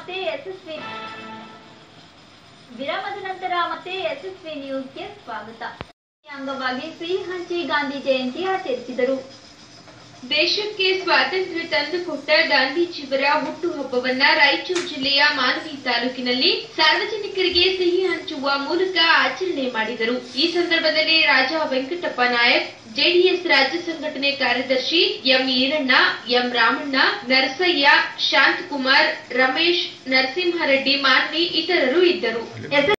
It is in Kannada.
ಮತ್ತೆ ಯಶಸ್ವಿ ವಿರಾಮದ ನಂತರ ಮತ್ತೆ ಯಶಸ್ವಿ ನ್ಯೂಸ್ಗೆ ಸ್ವಾಗತ ಈ ಅಂಗವಾಗಿ ಸಿಹಿ ಹಂಚಿ ಗಾಂಧಿ ಜಯಂತಿ ಆಚರಿಸಿದರು ದೇಶಕ್ಕೆ ಸ್ವಾತಂತ್ರ್ಯ ತಂದುಕೊಟ್ಟ ಗಾಂಧೀಜಿಯವರ ಹುಟ್ಟುಹಬ್ಬವನ್ನ ರಾಯಚೂರು ಜಿಲ್ಲೆಯ ಮಾನವಿ ತಾಲೂಕಿನಲ್ಲಿ ಸಾರ್ವಜನಿಕರಿಗೆ ಸಿಹಿ ಹಂಚುವ ಮೂಲಕ ಆಚರಣೆ ಮಾಡಿದರು ಈ ಸಂದರ್ಭದಲ್ಲಿ ರಾಜ ವೆಂಕಟಪ್ಪ ನಾಯಕ್ ಜೆಡಿಎಸ್ ರಾಜ್ಯ ಸಂಘಟನೆ ಕಾರ್ಯದರ್ಶಿ ಎಂ ಈರಣ್ಣ ಎಂ ರಾಮಣ್ಣ ನರಸಯ್ಯ ಶಾಂತಕುಮಾರ್ ರಮೇಶ್ ನರಸಿಂಹರೆಡ್ಡಿ ಮಾನ್ವಿ ಇತರರು ಇದ್ದರು